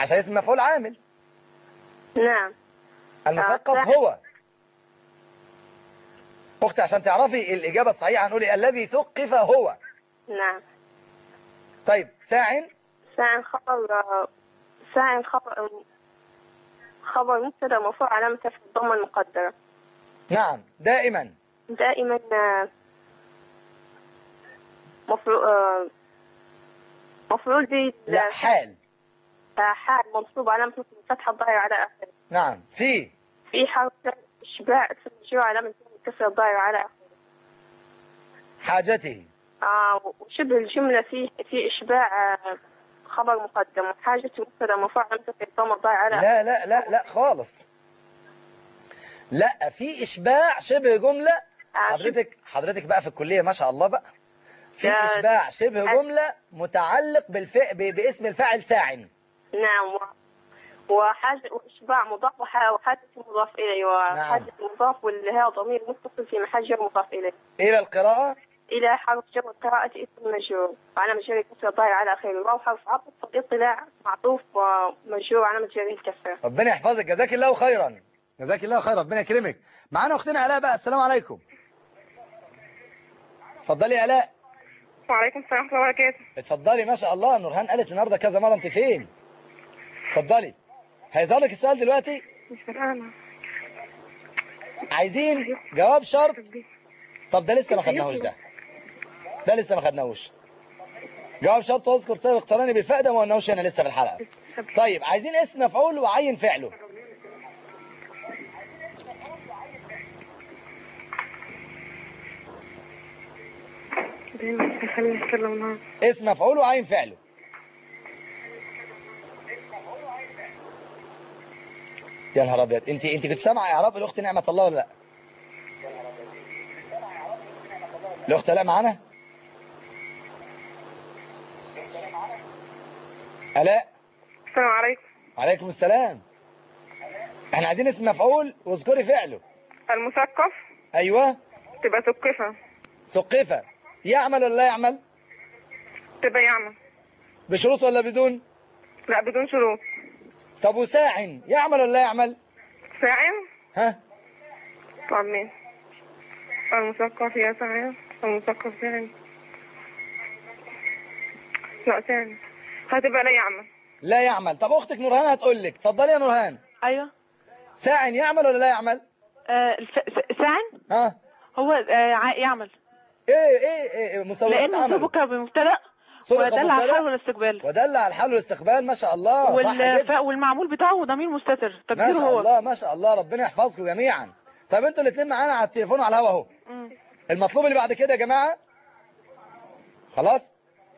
عشان اسم مفعول عامل نعم المثقف صح. هو اختي عشان تعرفي الاجابه الصحيحه هنقول إيه؟ الذي ثقف هو نعم طيب ساع ساعة خبر ساعة خبر خبر مبتدا مرفوع علامة في الضمة المقدرة نعم دائما دائما آه، مفعول آه، مفعول به لا حال حال منصوب علامة الفتحة الظاهرة على آخره نعم في في حرف إشباع اسم مجرور علامة الكسر الظاهرة على آخره حاجته آه وشبه الجملة في في إشباع آه، خبر مقدم وحاجة مبتدا مرفوع علامة في الضمة الظاهرة على لا لا لا لا خالص لا في اشباع شبه جمله آه، حضرتك حضرتك بقى في الكليه ما شاء الله بقى في يا- اشباع شبه جمله متعلق بالفع ب- باسم الفاعل ساع نعم و- وحاجة وإشباع مضاف وح- وحاجة مضاف إليه وحاجة مضاف واللي هي ضمير متصل في محل جر مضاف إليه الى القراءه إلى حرف جر قراءة اسم مجرور وعلامة جر الكسرة الظاهرة على آخره واو حرف عطف فالاطلاع معطوف ومجرور علامة جر الكسرة ربنا يحفظك جزاك الله خيرا جزاك الله خيرا ربنا يكرمك معانا اختنا الاء بقى السلام عليكم اتفضلي يا الاء وعليكم السلام ورحمة الله وبركاته اتفضلي ما شاء الله نورهان قالت النهارده كذا مره انت فين اتفضلي هيظهر لك السؤال دلوقتي مش فاهمة عايزين جواب شرط طب ده لسه ما خدناهوش ده ده لسه ما خدناهوش جواب شرط واذكر سبب اقتراني بالفاء ده ما قلناهوش هنا لسه في الحلقه طيب عايزين اسم مفعول وعين فعله دايما خليني أتكلم معاك اسم مفعول وعين فعله يا نهار ابيض انت انت كنت سامعه اعراب الاخت نعمه الله ولا لا الاخت لا معانا الاء السلام عليكم وعليكم السلام احنا عايزين اسم مفعول واذكري فعله المثقف ايوه تبقى ثقفة ثقفه يعمل ولا لا يعمل تبقى يعمل بشروط ولا بدون لا بدون شروط طب وساع يعمل ولا لا يعمل ساعم ها طب مين المثقف يا ساعم المثقف ساعم لا ثاني هتبقى لا يعمل لا يعمل طب اختك نورهان هتقول لك اتفضلي يا نورهان ايوه ساع يعمل ولا لا يعمل آه الف... س- ساعن ها هو آه ع- يعمل ايه ايه ايه مسوغات لانه عمل سبك بمبتدا سبق ودل على مبتدأ الحال والاستقبال ودل على الحال والاستقبال ما شاء الله صح جدا والفاء والمعمول بتاعه ضمير مستتر ما تقديره شاء هو الله ما شاء الله ربنا يحفظكم جميعا طب انتوا الاثنين معانا على التليفون على الهوا اهو مم. المطلوب اللي بعد كده يا جماعه خلاص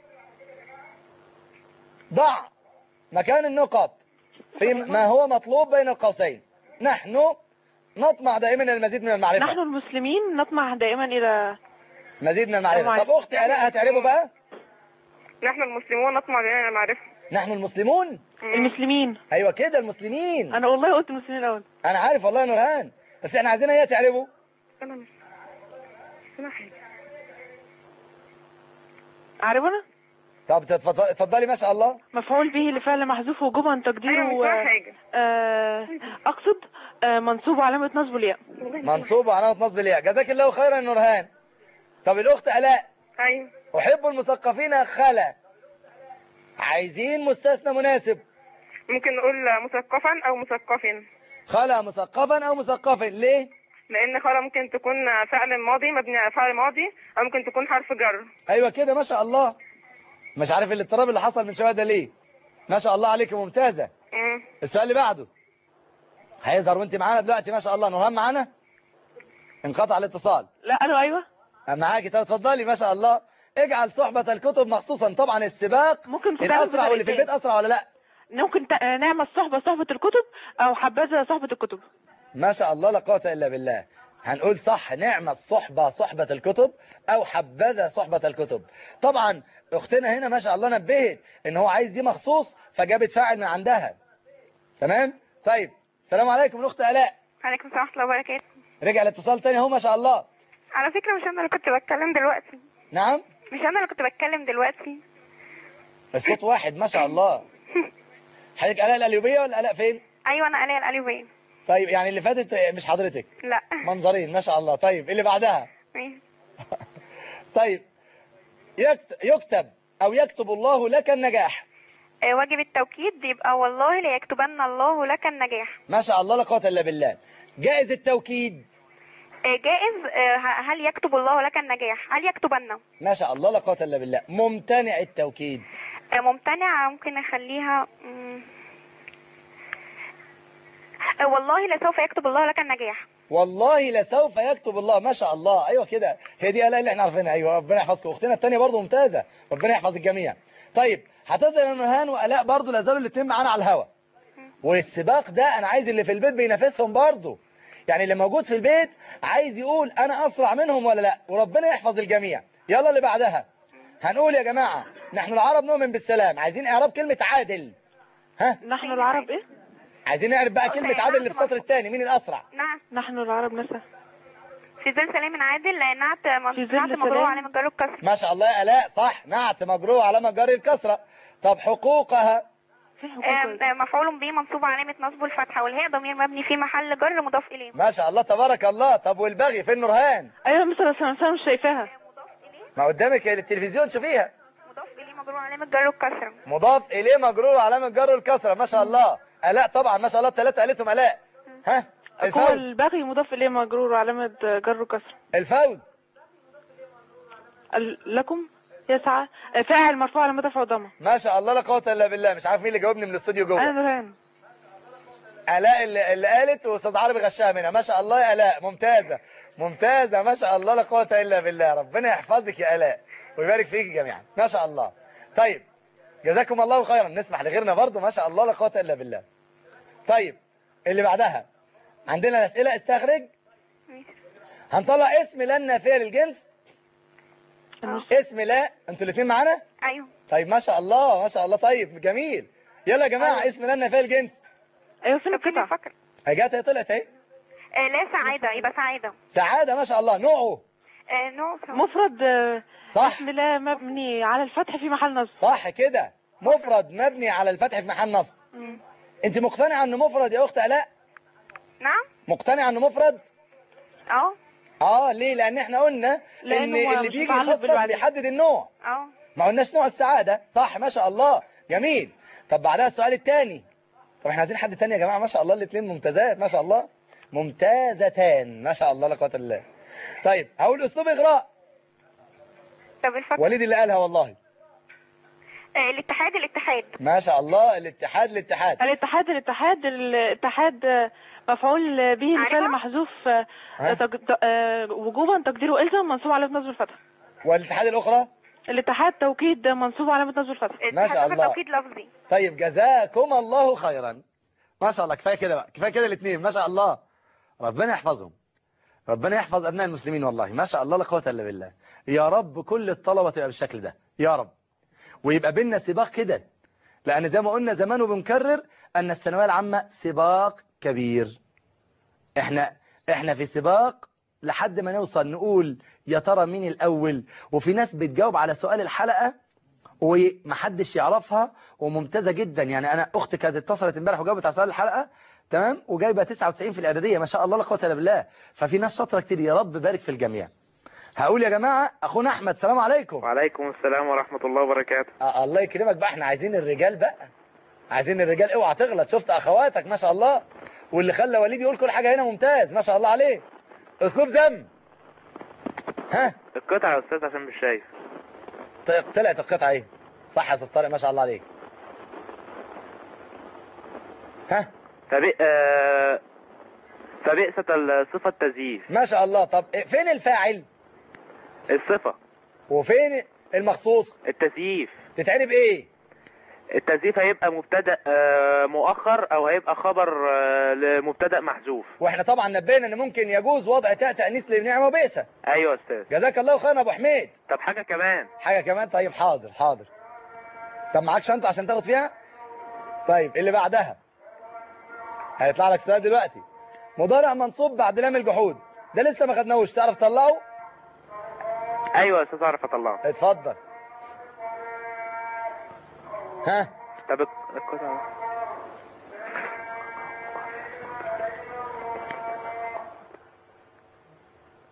ضع مكان النقط في ما هو مطلوب بين القوسين نحن نطمع دائما المزيد من المعرفه نحن المسلمين نطمح دائما الى مزيد من المعرفه المعرفة. طب اختي الاء هتعربوا بقى نحن المسلمون نطمع بأن المعرفة نحن المسلمون المسلمين ايوه كده المسلمين انا والله قلت المسلمين الاول انا عارف والله يا نورهان بس احنا عايزينها هي تعربه أنا مش أنا حاجة عارف انا طب تتفضل- اتفضلي ما شاء الله مفعول به لفعل محذوف وجوبا تقديره أيوة مش فاهمة آه، حاجة آه اقصد آه منصوب علامه نصب الياء منصوب وعلامه نصب الياء جزاك الله خيرا يا نورهان طب الاخت الاء أيوة احب المثقفين خلا عايزين مستثنى مناسب ممكن نقول مثقفا أو مثقف خلا مثقفا او مثقف ليه لأن خلا ممكن تكون فعل ماضي مبني على فعل ماضي أو ممكن تكون حرف جر ايوه كده ما شاء الله مش عارف الاضطراب اللي حصل من شويه ده ليه ما شاء الله عليك ممتازه مم. السؤال اللي بعده هيظهر وانت معانا دلوقتي ما شاء الله نورهان معانا انقطع الاتصال لا الو ايوه معاكي طب اتفضلي ما شاء الله اجعل صحبة الكتب مخصوصا طبعا السباق ممكن تتعمل الاسرع واللي في بطريقتين. البيت اسرع ولا لا ممكن ت- آه، نعمل صحبه صحبه الكتب او حبذا صحبه الكتب ما شاء الله لا قوه الا بالله هنقول صح نعم الصحبة صحبة الكتب او حبذا صحبة الكتب طبعا اختنا هنا ما شاء الله نبهت ان هو عايز دي مخصوص فجابت فاعل من عندها تمام طيب السلام عليكم الاخت الاء عليكم السلام ورحمة الله وبركاته رجع الاتصال تاني اهو ما شاء الله على فكرة مش أنا اللي كنت بتكلم دلوقتي حضرتك الاء القليوبيه ولا الاء فين ايوه انا الاء القليوبيه طيب يعني اللي فاتت مش حضرتك لا منظرين ما شاء الله طيب اللي بعدها ماشي. طيب يكت- يكتب او يكتب الله لك النجاح آه، واجب التوكيد يبقى والله ليكتبن الله لك النجاح ما شاء الله لا قوه الا بالله جائز التوكيد آه، جائز آه، ه- هل يكتب الله لك النجاح هل يكتبن ما شاء الله لا قوه الا بالله ممتنع التوكيد آه، ممتنع ممكن اخليها مم. آه، والله لسوف يكتب الله لك النجاح والله لسوف يكتب الله ما شاء الله ايوه كده هي دي الاء اللي احنا عارفينها ايوه ربنا يحفظكم اختنا الثانيه برضه ممتازه ربنا يحفظ الجميع طيب هتظهر ان نورهان والاء برضه لا زالوا الاثنين معانا على الهوا والسباق ده انا عايز اللي في البيت بينافسهم برضه يعني اللي موجود في البيت عايز يقول انا اسرع منهم ولا لا وربنا يحفظ الجميع يلا اللي بعدها هنقول يا جماعه نحن العرب نؤمن بالسلام عايزين اعراب كلمه عادل ها نحن العرب ايه عايزين نعرف بقى كلمه عادل اللي في السطر الثاني مين الاسرع نعم نحن العرب نسى في ظل سلام عادل آه، نعت في ظل نعت مجرور سلام. على مجرور الكسر ما شاء الله يا الاء صح نعت مجروح على مجري الكسره طب حقوقها في حقوق آم، آه، مفعول به منصوب علامة نصبه الفتحة والهاء ضمير مبني في محل جر مضاف إليه ما شاء الله تبارك الله طب والبغي فين نورهان ايوه مثلا أصل انا مش شايفاها ما قدامك التلفزيون شوفيها مضاف إليه مجرور علامة جر الكسرة مضاف اليه مجرور علامه جر الكسره ما شاء الله الاء طبعا ما شاء الله الثلاثه قالتهم الاء ها هو الفوز البغي مضاف اليه مجرور علامة جر وكسر الفوز ال- لكم يسعى آه، فاعل مرفوع على رفع ضمه ما شاء الله لا قوه الا بالله مش عارف مين اللي جاوبني من الاستوديو انا جوه نورهان الاء اللي, اللي قالت واستاذ عربي غشها منها ما شاء الله يا الاء ممتازه ممتازه ما شاء الله لا قوه الا بالله ربنا يحفظك يا الاء ويبارك فيك جميعا ما شاء الله طيب جزاكم الله خيرا نسمح لغيرنا برضو ما شاء الله لا قوه الا بالله طيب اللي بعدها عندنا الاسئله استخرج هنطلع اسم لا النافيه للجنس اسم لا انتوا الاثنين معانا أيوه طيب ما شاء الله ما شاء الله طيب جميل يلا يا جماعه اسم لا النافيه للجنس ايوه فين طب فين القطع الفقرة هي جت هي طلعت اهي آه، لا سعادة يبقى سعادة سعاده ما شاء الله نوعه آه، نوع سعادة. مفرد آه، صح اسم لا مبني على الفتح في محل نصب صح كده مفرد مبني على الفتح في محل نصب مم. انت مقتنعه انه مفرد يا اخت الاء نعم مقتنعه انه مفرد اه اه ليه لان احنا قلنا ان لأنه اللي مش بيجي متعلق يخصص بالوعد. بيحدد النوع اه ما قلناش نوع السعاده صح ما شاء الله جميل طب بعدها السؤال الثاني طب احنا عايزين حد تاني يا جماعه ما شاء الله الاثنين ممتازات ما شاء الله ممتازتان ما شاء الله لا قوه الا بالله طيب هقول اسلوب اغراء طب الفقرة وليد اللي قالها والله آه، الاتحاد الاتحاد ما شاء الله الاتحاد الاتحاد الاتحاد الاتحاد الاتحاد آه، مفعول به عارفة؟ لفعل محذوف آه، ها؟ تج- آه، وجوبا تقديره الزم منصوب على نصب الفتح والاتحاد الاخرى الاتحاد توكيد منصوب على نصب الفتح ما شاء الاتحاد الله. توكيد لفظي طيب جزاكم الله خيرا ما شاء الله كفايه كده بقى كفايه كده الاثنين ما شاء الله ربنا يحفظهم ربنا يحفظ ابناء المسلمين والله ما شاء الله لا قوه الا بالله يا رب كل الطلبه تبقى بالشكل ده يا رب ويبقى بينا سباق كده لان زي ما قلنا زمان وبنكرر ان الثانويه العامه سباق كبير احنا احنا في سباق لحد ما نوصل نقول يا ترى مين الاول وفي ناس بتجاوب على سؤال الحلقه ومحدش يعرفها وممتازة جدا يعني أنا أختي كانت اتصلت امبارح وجاوبت على سؤال الحلقة تمام وجايبة 99 في الإعدادية ما شاء الله لا قوه إلا بالله ففي ناس شاطرة كتير يا رب بارك في الجميع هقول يا جماعة أخونا أحمد سلام عليكم وعليكم السلام ورحمة الله وبركاته آه الله يكرمك بقى احنا عايزين الرجال بقى عايزين الرجال اوعى تغلط شفت أخواتك ما شاء الله واللي خلى وليد يقول كل حاجة هنا ممتاز ما شاء الله عليه أسلوب ذم ها القطعة يا أستاذ عشان مش شايف ط- طلعت القطعة ايه صح يا أستاذ طارق ما شاء الله عليك ها فبئ... آه... فبئست الصفة التزييف ما شاء الله طب إيه- فين الفاعل الصفة وفين المخصوص التزييف تتعرب ايه التزييف هيبقى مبتدأ آه، مؤخر أو هيبقى خبر آه، لمبتدأ محذوف واحنا طبعا نبهنا ان ممكن يجوز وضع تاء تانيث لنعمه وبئسه أيوة يا أستاذ جزاك الله خيرا يا ابو حميد طب حاجة كمان حاجه كمان طيب حاضر حاضر طب معاك شنطه عشان تاخد فيها طيب اللي بعدها هيطلع لك سؤال دلوقتي مضارع منصوب بعد لام الجحود ده لسه ما خدناهوش تعرف تطلعه أيوة يا أستاذ أعرف أطلعه اتفضل ها طب الق- القطعة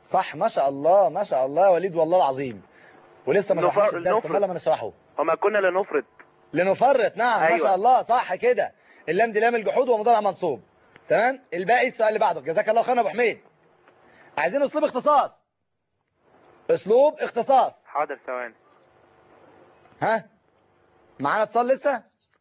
صح ما شاء الله ما شاء الله يا وليد والله العظيم ولسه ما نفر- شرحناش الدرس نفرض. امال لما نشرحه وما كنا لنفرض لنفرط نعم ما أيوة. شاء الله صح كده اللام دي لام الجحود ومضارع منصوب تمام الباقي السؤال اللي بعده جزاك الله خيرا يا ابو حميد عايزين اسلوب اختصاص اسلوب اختصاص حاضر ثواني ها معانا اتصال لسه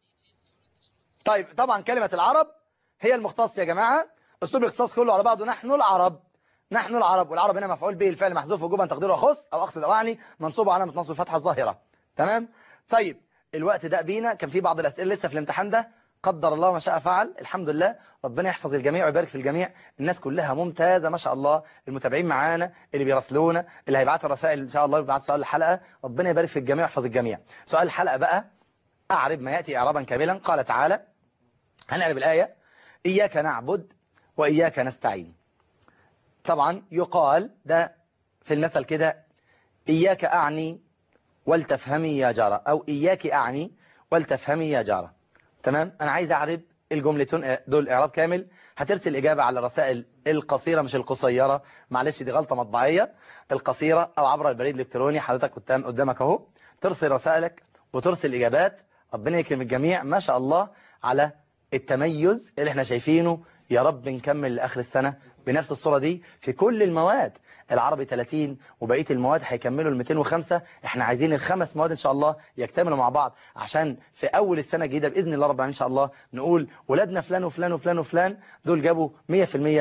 طيب طبعا كلمة العرب هي المختص يا جماعة اسلوب الاختصاص كله على بعضه نحن العرب نحن العرب والعرب هنا مفعول به الفعل محذوف وجوبا تقديره اخص او اقصد او اعني منصوب علامة نصب الفتحة الظاهرة تمام طيب الوقت ده بينا كان في بعض الاسئله لسه في الامتحان ده قدر الله ما شاء فعل الحمد لله ربنا يحفظ الجميع ويبارك في الجميع الناس كلها ممتازة ما شاء الله المتابعين معانا اللي بيراسلونا اللي هيبعتوا الرسائل ان شاء الله يبعت سؤال الحلقة ربنا يبارك في الجميع ويحفظ الجميع سؤال الحلقة بقى أعرب ما يأتي إعرابا كاملا قال تعالى هنعرب الآية إياك نعبد وإياك نستعين طبعا يقال ده في المثل كده إياك أعني ولتفهمي يا جارة أو إياك أعني ولتفهمي يا جارة تمام أنا عايز أعرب الجملتين دول إعراب كامل هترسل إجابة على الرسائل القصيرة مش القصيرة معلش دي غلطة مطبعية القصيرة أو عبر البريد الإلكتروني حضرتك قدام قدامك أهو ترسل رسائلك وترسل إجابات ربنا يكرم الجميع ما شاء الله على التميز اللي احنا شايفينه يا رب نكمل لآخر السنة بنفس الصورة دي في كل المواد العربي 30 وبقية المواد هيكملوا ال 205 احنا عايزين الخمس مواد ان شاء الله يكتملوا مع بعض عشان في اول السنة الجديدة باذن الله رب العالمين ان شاء الله نقول ولادنا فلان وفلان وفلان وفلان دول جابوا 100%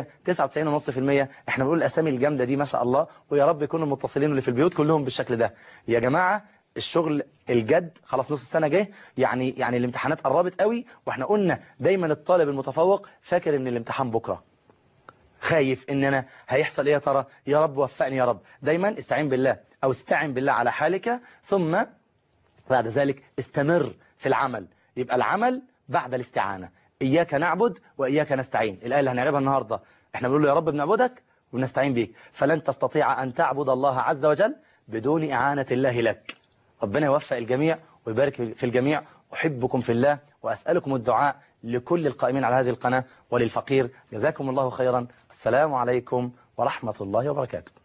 99.5% احنا بنقول الاسامي الجامدة دي ما شاء الله ويا رب يكونوا المتصلين اللي في البيوت كلهم بالشكل ده يا جماعة الشغل الجد خلاص نص السنة جه يعني يعني الامتحانات قربت قوي واحنا قلنا دايما الطالب المتفوق فاكر ان الامتحان بكرة خايف ان انا هيحصل ايه يا ترى يا رب وفقني يا رب دايما استعين بالله او استعن بالله على حالك ثم بعد ذلك استمر في العمل يبقى العمل بعد الاستعانة إياك نعبد وإياك نستعين الآية اللي هنعربها النهاردة احنا بنقول له يا رب بنعبدك وبنستعين بيك فلن تستطيع أن تعبد الله عز وجل بدون إعانة الله لك ربنا يوفق الجميع ويبارك في الجميع أحبكم في الله وأسألكم الدعاء لكل القائمين على هذه القناة وللفقير جزاكم الله خيرا السلام عليكم ورحمة الله وبركاته